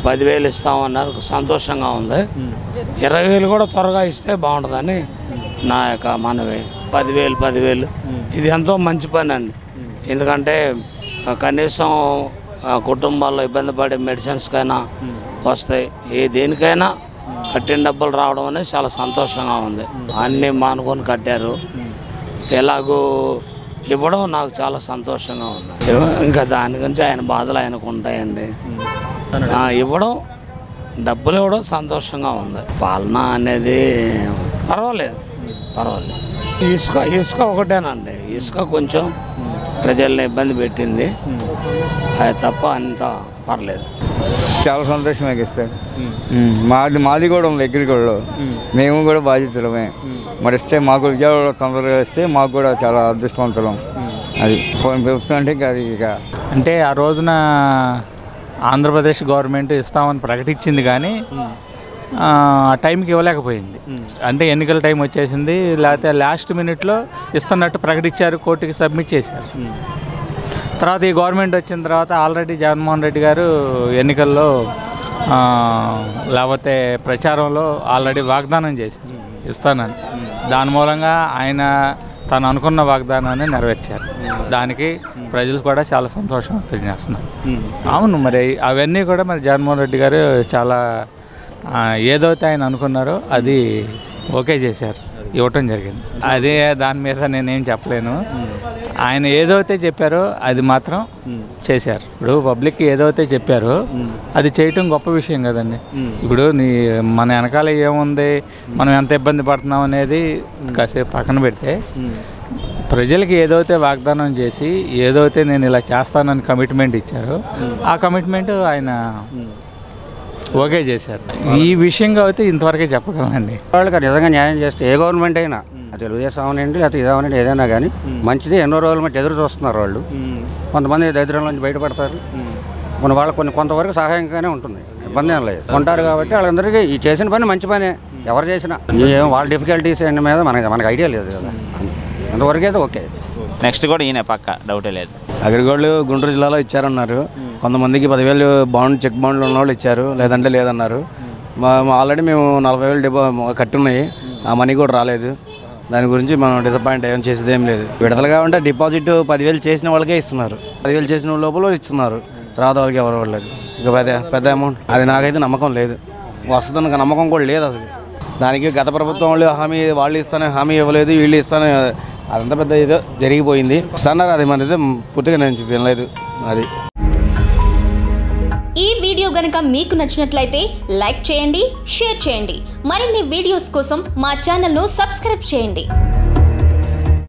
పదివేలు ఇస్తామన్నారు సంతోషంగా ఉంది ఇరవై వేలు కూడా త్వరగా ఇస్తే బాగుంటుందని నా యొక్క మనవి పదివేలు పదివేలు ఇది ఎంతో మంచి పని అండి ఎందుకంటే ఆ, కనీసం ఆ, కుటుంబాల్లో ఇబ్బంది పడే మెడిసిన్స్కైనా వస్తాయి ఏ దేనికైనా కట్టిన డబ్బులు రావడం అనేది చాలా సంతోషంగా ఉంది అన్నీ మానుకొని కట్టారు ఎలాగూ ఇవ్వడం నాకు చాలా సంతోషంగా ఉంది ఇవ- ఇంకా దాని గురించి ఆయన బాధలు ఆయనకు ఉంటాయండి ఆ, ఇవ్వడం డబ్బులు ఇవ్వడం సంతోషంగా ఉంది పాలన అనేది పర్వాలేదు పర్వాలేదు ఇసుక ఇసుక ఒకటేనండి ఇసుక కొంచెం ప్రజల్ని ఇబ్బంది పెట్టింది అది తప్ప అంత పర్లేదు చాలా సంతోషం అనిపిస్తుంది మాది మాది కూడా ఉంది అగ్రికల్చర్లో మేము కూడా బాధితులమే మరి ఇస్తే మాకు విజయవాడలో తొందరగా ఇస్తే మాకు కూడా చాలా అదృష్టవంతులం అది ఫోన్ ప్రభుత్వం అంటే ఇంకా అది ఇక అంటే ఆ రోజున ఆంధ్రప్రదేశ్ గవర్నమెంట్ ఇస్తామని ప్రకటించింది కానీ ఆ ఆ టైంకి ఇవ్వలేకపోయింది అంటే ఎన్నికల టైం వచ్చేసింది లేకపోతే లాస్ట్ మినిట్లో ఇస్తున్నట్టు ప్రకటించారు కోర్టుకి సబ్మిట్ చేశారు తర్వాత ఈ గవర్నమెంట్ వచ్చిన తర్వాత ఆల్రెడీ జగన్మోహన్ రెడ్డి గారు ఎన్నికల్లో ఆ, లేకపోతే ప్రచారంలో ఆల్రెడీ వాగ్దానం చేశారు ఇస్తానని దాని మూలంగా ఆయన తను అనుకున్న వాగ్దానాన్ని నెరవేర్చారు దానికి ప్రజలు కూడా చాలా సంతోషం వ్యక్తం చేస్తున్నారు అవును మరి అవన్నీ కూడా మరి జగన్మోహన్ రెడ్డి గారు చాలా ఆ, ఏదైతే ఆయన అనుకున్నారో అది ఓకే చేశారు ఇవ్వటం జరిగింది అదే దాని మీద నేనేం చెప్పలేను ఆయన ఏదైతే చెప్పారో అది మాత్రం చేశారు ఇప్పుడు పబ్లిక్కి ఏదైతే చెప్పారో అది చేయటం గొప్ప విషయం కదండి ఇప్పుడు నీ మన వెనకాల ఏముంది మనం ఎంత ఇబ్బంది పడుతున్నాం అనేది కాసేపు పక్కన పెడితే ప్రజలకి ఏదైతే వాగ్దానం చేసి ఏదైతే నేను ఇలా చేస్తానని కమిట్మెంట్ ఇచ్చారో ఆ కమిట్మెంట్ ఆయన ఓకే చేశారు ఈ విషయంగా అయితే ఇంతవరకే చెప్పగలనండి వాళ్ళకి నిజంగా న్యాయం చేస్తే ఏ గవర్నమెంట్ అయినా అది తెలుగుదేశం అవనండి లేకపోతే ఇది అవనండి ఏదైనా కానీ మంచిది ఎన్నో రోజుల మట్టి ఎదురు చూస్తున్నారు వాళ్ళు కొంతమంది దరిద్రం నుంచి బయటపడతారు మన వాళ్ళకి కొన్ని కొంతవరకు సహాయంగానే ఉంటుంది ఇబ్బంది ఏం లేదు ఉంటారు కాబట్టి వాళ్ళందరికీ ఈ చేసిన పని మంచి పనే ఎవరు చేసినా ఏం వాళ్ళ డిఫికల్టీస్ అన్ని మీద మనకి మనకి ఐడియా లేదు కదా అంతవరకు అయితే ఓకే నెక్స్ట్ కూడా ఈయన పక్క డౌటే లేదు అగ్రిగోల్డ్ గుంటూరు జిల్లాలో ఇచ్చారన్నారు కొంతమందికి పదివేలు బాండ్ చెక్ బాండ్లు ఉన్న వాళ్ళు ఇచ్చారు లేదంటే లేదన్నారు మా ఆల్రెడీ మేము నలభై వేలు డిపా కట్టున్నాయి ఆ మనీ కూడా రాలేదు దాని గురించి మనం డిసప్పాయింట్ ఏం చేసేది ఏం లేదు విడతలు కావాలంటే డిపాజిట్ పదివేలు చేసిన వాళ్ళకే ఇస్తున్నారు పదివేలు చేసిన లోపల ఇస్తున్నారు తర్వాత వాళ్ళకి ఎవరు ఇవ్వలేదు ఇక పెద్ద పెద్ద అమౌంట్ అది నాకైతే నమ్మకం లేదు వస్తుందన్న నమ్మకం కూడా లేదు అసలు దానికి గత ప్రభుత్వం వాళ్ళు హామీ వాళ్ళు ఇస్తానే హామీ ఇవ్వలేదు వీళ్ళు ఇస్తానే అదంతా పెద్ద ఏదో జరిగిపోయింది ఇస్తున్నారు అది మనది పూర్తిగా నేను వినలేదు అది ఈ వీడియో గనుక మీకు నచ్చినట్లయితే లైక్ చేయండి షేర్ చేయండి మరిన్ని వీడియోస్ కోసం మా ఛానల్ను సబ్స్క్రైబ్ చేయండి